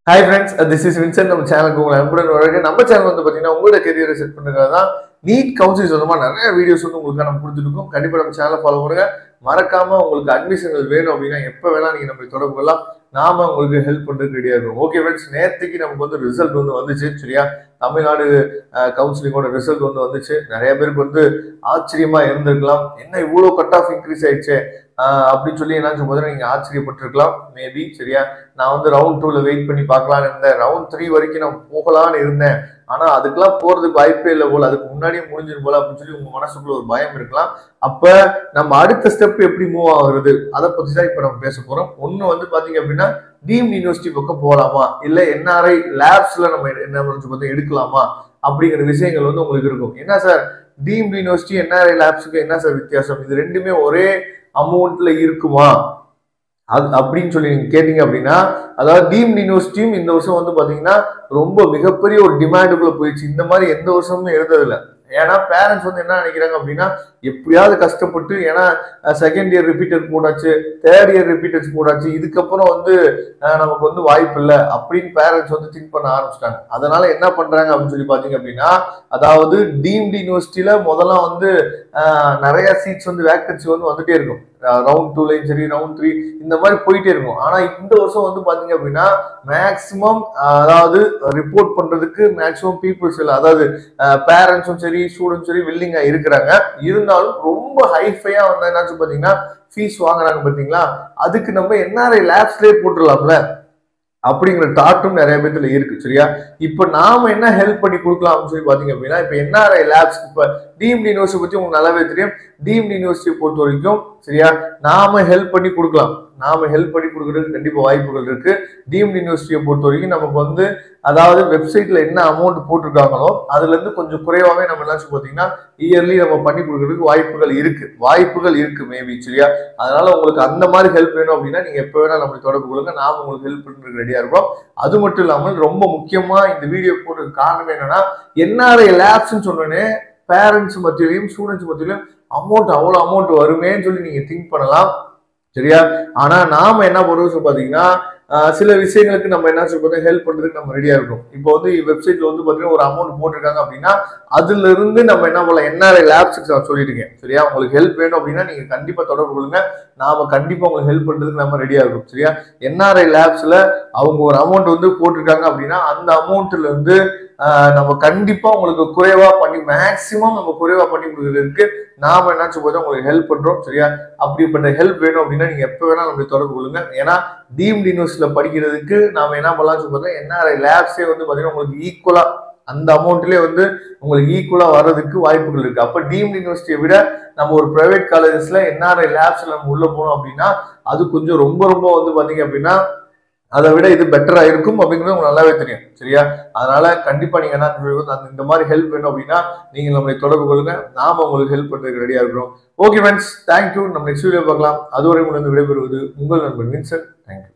hi friends this is Vincent நம்ம சேனலுக்கு உங்களை அன்புடன் வரவேற்க நம்ம சேனல் வந்து பார்த்தீங்கன்னா உங்களோட கெரியரை செட் பண்ணுறது தான் நீட் கவுன்சில் சொந்தமாக நிறைய வீடியோஸ் வந்து உங்களுக்கு நம்ம கொடுத்துருக்கோம் கண்டிப்பாக நம்ம சேனலை ஃபாலோ பண்ணுங்க மறக்காம உங்களுக்கு அட்மிஷன்கள் வேணும் அப்படின்னா எப்போ வேணா நீங்கள் நம்ம தொடர்பு கொள்ளலாம் நாம உங்களுக்கு ஹெல்ப் பண்ணுறதுக்கு ரெடியாக இருக்கும் ஓகே ஃப்ரெண்ட்ஸ் நேற்றுக்கு நமக்கு வந்து ரிசல்ட் வந்து வந்துச்சு சரியா தமிழ்நாடு கவுன்சிலிங்கோட ரிசல்ட் வந்து வந்துச்சு நிறைய பேருக்கு வந்து ஆச்சரியமா இருந்திருக்கலாம் என்ன இவ்வளோ கட் ஆஃப் இன்க்ரீஸ் ஆயிடுச்சு ஆஹ் அப்படின்னு சொல்லி என்ன சொல்லும்போது நீங்க ஆச்சரியப்பட்டிருக்கலாம் மேபி சரியா நான் வந்து ரவுண்ட் டூல வெயிட் பண்ணி பார்க்கலான்னு இருந்தேன் ரவுண்ட் த்ரீ வரைக்கும் நான் போகலான்னு இருந்தேன் ஆனா அதுக்கெல்லாம் போறதுக்கு வாய்ப்பே இல்லை போல அதுக்கு முன்னாடியே முடிஞ்சிடும் போல அப்படின்னு சொல்லி உங்க மனசுக்குள்ள ஒரு பயம் இருக்கலாம் அப்ப நம்ம அடுத்த ஸ்டெப் எப்படி மூவ் ஆகுறது அதை பத்தி தான் இப்ப நம்ம பேச போறோம் ஒண்ணு வந்து பாத்தீங்க அப்படின்னா டீம் யூனிவர்சிட்டி பக்கம் போகலாமா இல்ல என்ஆர்ஐ லேப்ஸ்ல நம்ம என்ன பார்த்தா எடுக்கலாமா அப்படிங்கிற விஷயங்கள் வந்து உங்களுக்கு இருக்கும் என்ன சார் டீம் யூனிவர்சிட்டி என்ஆர்ஐ லேப்ஸுக்கு என்ன சார் வித்தியாசம் இது ரெண்டுமே ஒரே அமௌண்ட்ல இருக்குமா அது அப்படின்னு சொல்லி நீங்க கேட்டீங்க அப்படின்னா அதாவது டீம் யூனிவர்சிட்டியும் இந்த வருஷம் வந்து பாத்தீங்கன்னா ரொம்ப மிகப்பெரிய ஒரு டிமாண்டுக்குள்ள போயிடுச்சு இந்த மாதிரி எந்த வருஷமும் இருந்ததில்ல ஏன்னா பேரண்ட்ஸ் வந்து என்ன நினைக்கிறாங்க அப்படின்னா எப்படியாவது கஷ்டப்பட்டு ஏன்னா செகண்ட் இயர் ரிப்பீட்டர் போட்டாச்சு தேர்ட் இயர் ரிப்பீட்டர்ஸ் போட்டாச்சு இதுக்கப்புறம் வந்து அஹ், நமக்கு வந்து வாய்ப்பு இல்லை அப்படின்னு பேரண்ட்ஸ் வந்து திங்க் பண்ண ஆரம்பிச்சிட்டாங்க அதனால என்ன பண்றாங்க அப்படின்னு சொல்லி பாத்தீங்க அப்படின்னா அதாவது டீம்டு யூனிவர்சிட்டியில முதல்ல வந்து அஹ், நிறைய சீட்ஸ் வந்து வேக்கன்சி வந்து வந்துட்டே இருக்கும் ரவுண்ட் டூலையும் சரி ரவுண்ட் த்ரீ இந்த மாதிரி போயிட்டே இருக்கும் ஆனா இந்த வருஷம் வந்து பாத்தீங்க அப்படின்னா மேக்சிமம் அதாவது ரிப்போர்ட் பண்றதுக்கு மேக்சிமம் பீப்புள்ஸ் இல்லை அதாவது பேரண்ட்ஸும் சரி ஸ்டூடெண்ட்ஸும் சரி வில்லிங்கா இருக்கிறாங்க இருந்தாலும் ரொம்ப ஹைஃபையா வந்து என்னாச்சு பாத்தீங்கன்னா ஃபீஸ் வாங்குறாங்க பாத்தீங்களா அதுக்கு நம்ம என்ஆர்ஐ லேப்ஸ்லேயே போட்டுடலாம்ல அப்படிங்கிற தாட்டும் நிறைய பேத்துல இருக்கு சரியா இப்ப நாம என்ன ஹெல்ப் பண்ணி கொடுக்கலாம் அப்படின்னு சொல்லி பாத்தீங்க அப்படின்னா இப்ப என்ஆர்ஐ லேப்ஸ் இப்ப டீம்டு யூனிவர்சிட்டி பத்தி உங்களுக்கு நல்லாவே தெரியும் டீம்டு யூனிவர்சிட்டி பொறுத்த வரைக்கும் சரியா நாம ஹெல்ப் பண்ணி கொடுக்கலாம் நாம ஹெல்ப் பண்ணி கொடுக்கறதுக்கு கண்டிப்பா வாய்ப்புகள் இருக்கு டீம்டு யூனிவர்சிட்டியை பொறுத்த வரைக்கும் நமக்கு வந்து அதாவது வெப்சைட்ல என்ன அமௌண்ட் போட்டிருக்காங்களோ அதுல இருந்து கொஞ்சம் குறைவாவே நம்ம என்ன பார்த்தீங்கன்னா இயர்லி நம்ம பண்ணி கொடுக்கறதுக்கு வாய்ப்புகள் இருக்கு வாய்ப்புகள் இருக்கு மேபி சரியா அதனால உங்களுக்கு அந்த மாதிரி ஹெல்ப் வேணும் அப்படின்னா நீங்க எப்ப வேணா நம்மளை தொடர்பு கொள்ளுங்க நாம உங்களுக்கு ஹெல்ப் பண்றதுக்கு ரெடியா இருக்கோம் அது மட்டும் இல்லாமல் ரொம்ப முக்கியமா இந்த வீடியோ போடுறதுக்கு காரணம் என்னன்னா என்ஆர்ஐ லேப்ஸ்ன்னு சொன்னோன்னே பேரண்ட்ஸ் மத்தியிலையும் ஸ்டூடெண்ட்ஸ் மத்தியிலையும் அமௌண்ட் அவ்வளோ அமௌண்ட் வருமேன்னு சொல்லி நீங்க திங்க் பண்ணலாம் சரியா ஆனா நாம என்ன பண்ணுவோம் பாத்தீங்கன்னா ஆஹ் சில விஷயங்களுக்கு நம்ம என்ன சொல்றது ஹெல்ப் பண்றதுக்கு நம்ம ரெடியா இருக்கோம் இப்போ வந்து வெப்சைட்ல வந்து பாத்தீங்கன்னா ஒரு அமௌண்ட் போட்டிருக்காங்க அப்படின்னா அதுல இருந்து நம்ம என்ன பண்ணலாம் என்ஆர்ஐ லேப்ஸுக்கு நான் சொல்லியிருக்கேன் சரியா உங்களுக்கு ஹெல்ப் வேணும் அப்படின்னா நீங்க கண்டிப்பா தொடர்பு கொள்ளுங்க நாம கண்டிப்பா உங்களுக்கு ஹெல்ப் பண்றதுக்கு நம்ம ரெடியா இருக்கோம் சரியா என்ஆர்ஐ லேப்ஸ்ல அவங்க ஒரு அமௌண்ட் வந்து போட்டிருக்காங்க அப்படின்னா அந்த அமௌண்ட்ல இருந்து ஆஹ் நம்ம கண்டிப்பா உங்களுக்கு குறைவா பண்ணி மேக்சிமம் நம்ம குறைவா பண்ணி கொடுக்கறதுக்கு நாம என்ன சொல்றது உங்களுக்கு ஹெல்ப் பண்றோம் சரியா அப்படிப்பட்ட ஹெல்ப் வேணும் அப்படின்னா நீங்க எப்ப வேணா நம்மளை தொடர்பு கொள்ளுங்க ஏன்னா டீம்டு யூனிவர்சிட்டியில படிக்கிறதுக்கு நாம என்ன பண்ணலாம் சொல்றது என்ஆர்ஐ லேப்ஸே வந்து பாத்தீங்கன்னா உங்களுக்கு ஈக்குவலா அந்த அமௌண்ட்லயே வந்து உங்களுக்கு ஈக்குவலா வர்றதுக்கு வாய்ப்புகள் இருக்கு அப்ப டீம்டு யூனிவர்சிட்டியை விட நம்ம ஒரு பிரைவேட் காலேஜஸ்ல என்ஆர்ஐ லேப்ஸ்ல நம்ம உள்ள போனோம் அப்படின்னா அது கொஞ்சம் ரொம்ப ரொம்ப வந்து பாத்தீங்க அப்படின்னா அதை விட இது பெட்டரா இருக்கும் அப்படிங்கிறது உங்களுக்கு நல்லாவே தெரியும் சரியா அதனால கண்டிப்பா நீங்க என்ன சொல்றது, அந்த இந்த மாதிரி ஹெல்ப் வேணும் அப்படின்னா நீங்க நம்மளை தொடர்பு கொள்ளுங்க நாம உங்களுக்கு ஹெல்ப் பண்றதுக்கு ரெடியா இருக்கிறோம் ஓகே ஃப்ரெண்ட்ஸ் தேங்க்யூ நம்ம நெக்ஸ்ட் வீடியோ பார்க்கலாம் அதுவரை முடிந்து விடைபெறுவது உங்கள் நண்பன் வின்சென்ட் தேங்க்யூ